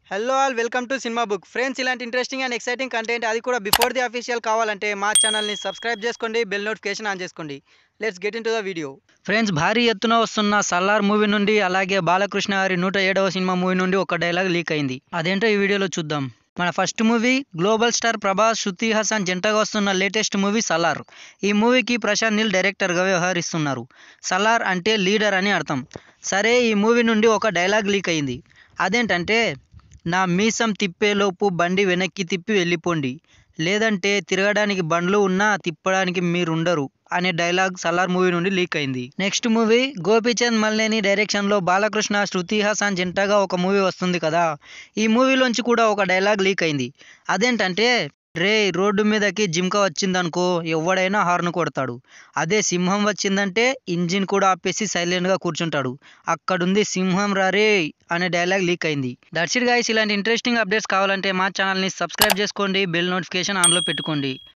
hello all welcome to cinema book friends ఇలాంటి interesting and exciting content అది కూడా before the official కావాలంటే మా ఛానల్ని సబ్స్క్రైబ్ చేసుకోండి బెల్ నోటిఫికేషన్ ఆన్ చేసుకోండి let's get into the video friends భారీ ఎత్తున వస్తున్న సల్లార్ మూవీ నుండి అలాగే బాలకృష్ణ గారి నూట ఏడవ సినిమా మూవీ నుండి ఒక డైలాగ్ లీక్ అయింది అదేంటో ఈ వీడియోలో చూద్దాం మన first movie global star Prabhas Shruti Haasan జంటగా వస్తున్న లేటెస్ట్ మూవీ సలార్ ఈ మూవీకి ప్రశాంత్ నీల్ డైరెక్టర్గా వ్యవహరిస్తున్నారు సలార్ అంటే లీడర్ అని అర్థం సరే ఈ మూవీ నుండి ఒక డైలాగ్ లీక్ అయింది అదేంటంటే నా మీసం తిప్పేలోపు బండి వెనక్కి తిప్పి వెళ్ళిపోండి లేదంటే తిరగడానికి బండ్లు ఉన్నా తిప్పడానికి మీరుండరు అనే డైలాగ్ సలార్ మూవీ నుండి లీక్ అయింది నెక్స్ట్ మూవీ గోపీచంద్ మల్లేని డైరెక్షన్లో బాలకృష్ణ శృతి హాసన్ జంటగా ఒక మూవీ వస్తుంది కదా ఈ మూవీలోంచి కూడా ఒక డైలాగ్ లీక్ అయింది అదేంటంటే రే రోడ్డు మీదకి జిమ్కా వచ్చిందనుకో ఎవడైనా హార్న్ కొడతాడు అదే సింహం వచ్చిందంటే ఇంజిన్ కూడా ఆపేసి సైలెంట్గా కూర్చుంటాడు అక్కడుంది సింహం రారే అనే డైలాగ్ లీక్ అయింది దట్స్ ఇట్ గైస్ ఇలాంటి ఇంట్రెస్టింగ్ అప్డేట్స్ కావాలంటే మా ఛానల్ని సబ్స్క్రైబ్ చేసుకోండి బెల్ నోటిఫికేషన్ ఆన్లో పెట్టుకోండి